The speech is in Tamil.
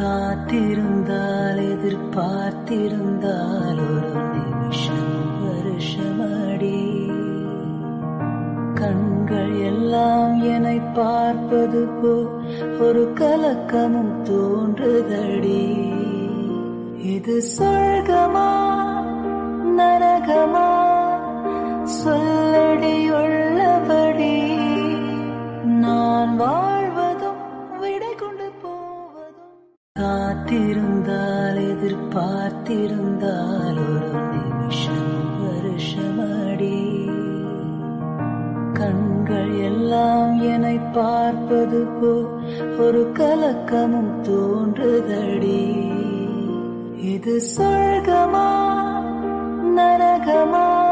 காத்திருந்தால் எதிர்பார்த்திருந்தால் ஒரு நிமிஷம் வருஷமடி கண்கள் எல்லாம் என்னை பார்ப்பது போல் ஒரு கலக்கமும் தோன்றுதடி இது சொர்க்கமா நரகமா சொல்லடி உள்ளபடி நான் வாழ்வதும் விடை கொண்டு போவதும் காத்திருந்தால் எதிர்பார்த்திருந்தால் ஒரு நிமிஷம் வருஷமடி கண்கள் எல்லாம் என்னை பார்ப்பது போல் ஒரு கலக்கமும் தோன்றுதடி இது சொர்க்கமா நரகமா